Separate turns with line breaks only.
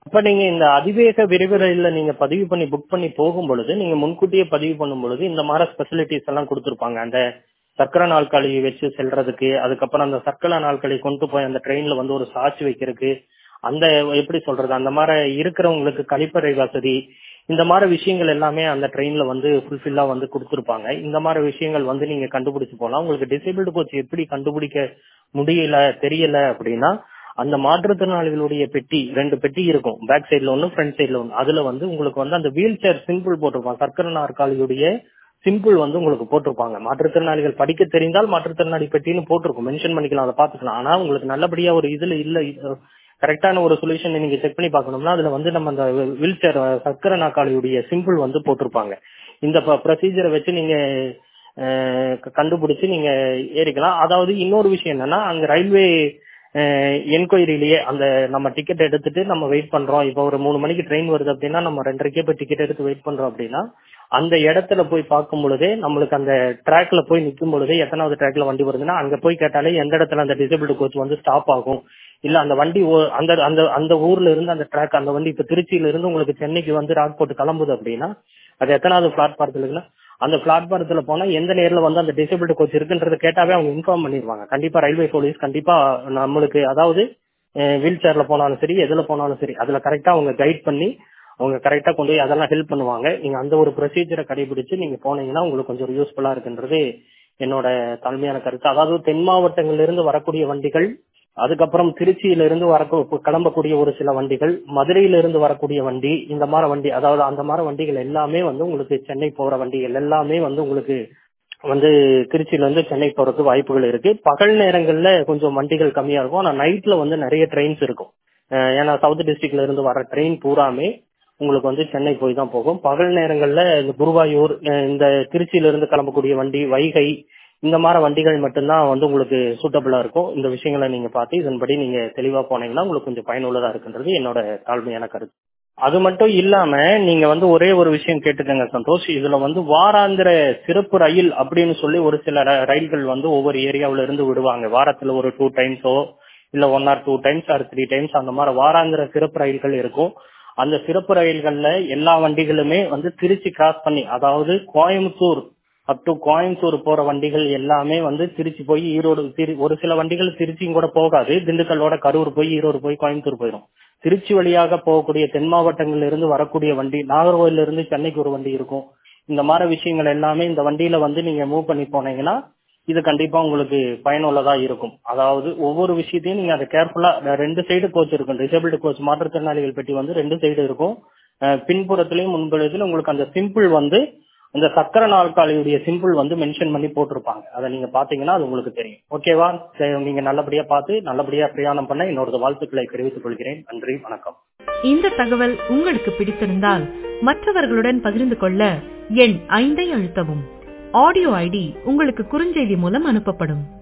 இப்ப நீங்க இந்த அதிவேக விரைவு ரயில்ல நீங்க பதிவு பண்ணி புக் பண்ணி போகும் பொழுது நீங்க முன்கூட்டியே பதிவு பண்ணும் பொழுது இந்த மாதிரி ஸ்பெசிலிட்டிஸ் எல்லாம் கொடுத்துருப்பாங்க அந்த சக்கர நாற்காலி வச்சு செல்றதுக்கு அதுக்கப்புறம் அந்த சக்கர நாற்காலி கொண்டு போய் அந்த ட்ரெயின்ல வந்து ஒரு சாட்சி வைக்கிறதுக்கு அந்த எப்படி சொல்றது அந்த மாதிரி இருக்கிறவங்களுக்கு கழிப்பறை வசதி இந்த மாதிரி விஷயங்கள் எல்லாமே அந்த ட்ரெயின்ல வந்து ஃபுல்ஃபில்லா வந்து கொடுத்துருப்பாங்க இந்த மாதிரி விஷயங்கள் வந்து நீங்க கண்டுபிடிச்சு போலாம் உங்களுக்கு டிசேபிள்டு கோச் எப்படி கண்டுபிடிக்க முடியல தெரியல அப்படின்னா அந்த மாற்றுத்திறனாளிகளுடைய பெட்டி ரெண்டு பெட்டி இருக்கும் பேக் சைடுல ஒன்று ஃப்ரண்ட் சைடுல ஒன்று அதுல வந்து உங்களுக்கு வந்து அந்த வீல் சேர் சிம்பிள் போட்டிருப்பாங்க சக்கர நாற்காலியுடைய சிம்பிள் வந்து உங்களுக்கு போட்டிருப்பாங்க மாற்றுத்திறனாளிகள் படிக்க தெரிந்தால் மாற்றுத்திறனாளி பெட்டின்னு போட்டிருக்கும் மென்ஷன் பண்ணிக்கலாம் அதை பாத்துக்கலாம் ஆனா உங்களுக்கு நல்லபடியா ஒரு இதுல இல்ல கரெக்டான ஒரு சொல்யூஷன் நீங்க செக் பண்ணி பார்க்கணும்னா அதுல வந்து நம்ம அந்த வீல் சேர் சக்கர நாற்காலியுடைய சிம்பிள் வந்து போட்டிருப்பாங்க இந்த ப்ரொசீஜரை வச்சு நீங்க கண்டுபிடிச்சு நீங்க ஏறிக்கலாம் அதாவது இன்னொரு விஷயம் என்னன்னா அங்க ரயில்வே என்கொயரிலேயே அந்த நம்ம டிக்கெட் எடுத்துட்டு நம்ம வெயிட் பண்றோம் இப்போ ஒரு மூணு மணிக்கு ட்ரெயின் வருது அப்படின்னா நம்ம ரெண்டரைக்கே போய் டிக்கெட் எடுத்து வெயிட் பண்றோம் அப்படின்னா அந்த இடத்துல போய் பார்க்கும் பொழுதே நம்மளுக்கு அந்த ட்ராக்ல போய் நிற்கும் பொழுதே எத்தனாவது ட்ராக்ல வண்டி வருதுன்னா அங்க போய் கேட்டாலே எந்த இடத்துல அந்த டிசபிள்டு கோச் வந்து ஸ்டாப் ஆகும் இல்ல அந்த வண்டி அந்த அந்த அந்த ஊர்ல இருந்து அந்த ட்ராக் அந்த வண்டி இப்ப திருச்சியில இருந்து உங்களுக்கு சென்னைக்கு வந்து ராக்போர்ட் கிளம்புது அப்படின்னா அது எத்தனாவது பிளாட்பாரத்துல இருக்குன்னா அந்த பிளாட்பாரத்துல போனா எந்த நேர்ல வந்து அந்த டிசபிள்டு கோச் இருக்குன்றத கேட்டாவே அவங்க இன்ஃபார்ம் பண்ணிடுவாங்க கண்டிப்பா ரயில்வே போலீஸ் கண்டிப்பா நம்மளுக்கு அதாவது வீல் சேர்ல போனாலும் சரி எதுல போனாலும் சரி அதுல கரெக்டா அவங்க கைட் பண்ணி அவங்க கரெக்டா கொண்டு போய் அதெல்லாம் ஹெல்ப் பண்ணுவாங்க நீங்க அந்த ஒரு ப்ரொசீஜரை கடைபிடிச்சு நீங்க போனீங்கன்னா உங்களுக்கு கொஞ்சம் யூஸ்ஃபுல்லா இருக்குன்றது என்னோட தலைமையான கருத்து அதாவது தென் மாவட்டங்கள்ல இருந்து வரக்கூடிய வண்டிகள் அதுக்கப்புறம் திருச்சியில இருந்து வர கிளம்பக்கூடிய ஒரு சில வண்டிகள் மதுரையில இருந்து வரக்கூடிய வண்டி இந்த மாதிரி வண்டி அதாவது அந்த மாதிரி வண்டிகள் எல்லாமே வந்து உங்களுக்கு சென்னை போற வண்டிகள் எல்லாமே வந்து உங்களுக்கு வந்து திருச்சியில இருந்து சென்னை போறதுக்கு வாய்ப்புகள் இருக்கு பகல் நேரங்கள்ல கொஞ்சம் வண்டிகள் கம்மியா இருக்கும் ஆனா நைட்ல வந்து நிறைய ட்ரெயின்ஸ் இருக்கும் ஏன்னா சவுத் டிஸ்ட்ரிக்ட்ல இருந்து வர ட்ரெயின் பூராமே உங்களுக்கு வந்து சென்னை போய் தான் போகும் பகல் நேரங்கள்ல இந்த குருவாயூர் இந்த திருச்சியில இருந்து கிளம்பக்கூடிய வண்டி வைகை இந்த மாதிரி வண்டிகள் மட்டும்தான் வந்து உங்களுக்கு சூட்டபிளா இருக்கும் இந்த விஷயங்களை நீங்க பார்த்து இதன்படி நீங்க தெளிவா போனீங்கன்னா உங்களுக்கு கொஞ்சம் பயனுள்ளதா இருக்குன்றது என்னோட தாழ்மையான கருத்து அது மட்டும் இல்லாம நீங்க வந்து ஒரே ஒரு விஷயம் கேட்டுக்கங்க சந்தோஷ் இதுல வந்து வாராந்திர சிறப்பு ரயில் அப்படின்னு சொல்லி ஒரு சில ரயில்கள் வந்து ஒவ்வொரு ஏரியாவில இருந்து விடுவாங்க வாரத்துல ஒரு டூ டைம்ஸோ இல்ல one or two times or three times அந்த மாதிரி வாராந்திர சிறப்பு ரயில்கள் இருக்கும் அந்த சிறப்பு ரயில்கள்ல எல்லா வண்டிகளுமே வந்து திருச்சி கிராஸ் பண்ணி அதாவது கோயம்புத்தூர் அப் டு கோயம்புத்தூர் போற வண்டிகள் எல்லாமே வந்து திருச்சி போய் ஈரோடு ஒரு சில வண்டிகள் திருச்சியும் கூட போகாது திண்டுக்கல்லோட கரூர் போய் ஈரோடு போய் கோயம்புத்தூர் போயிடும் திருச்சி வழியாக போகக்கூடிய தென் மாவட்டங்கள்ல இருந்து வரக்கூடிய வண்டி நாகர்கோவில்ல இருந்து சென்னைக்கு ஒரு வண்டி இருக்கும் இந்த மாதிரி விஷயங்கள் எல்லாமே இந்த வண்டியில வந்து நீங்க மூவ் பண்ணி போனீங்கன்னா இது கண்டிப்பா உங்களுக்கு பயனுள்ளதா இருக்கும் அதாவது ஒவ்வொரு விஷயத்தையும் நீங்க அதை கேர்ஃபுல்லா ரெண்டு சைடு கோச் இருக்கும் டிசபிள்டு கோச் மாற்றுத்திறனாளிகள் பெட்டி வந்து ரெண்டு சைடு இருக்கும் பின்புறத்திலையும் முன்புறத்திலும் உங்களுக்கு அந்த சிம்பிள் வந்து இந்த சக்கர நாற்காலியுடைய சிம்பிள் வந்து மென்ஷன் பண்ணி போட்டிருப்பாங்க அதை நீங்க பாத்தீங்கன்னா அது உங்களுக்கு தெரியும் ஓகேவா நீங்க நல்லபடியா பார்த்து நல்லபடியா பிரயாணம் பண்ண என்னோட வாழ்த்துக்களை தெரிவித்துக் கொள்கிறேன் நன்றி வணக்கம்
இந்த தகவல் உங்களுக்கு பிடித்திருந்தால் மற்றவர்களுடன் பகிர்ந்து கொள்ள எண் ஐந்தை அழுத்தவும் ஆடியோ ஐடி உங்களுக்கு குறுஞ்செய்தி மூலம் அனுப்பப்படும்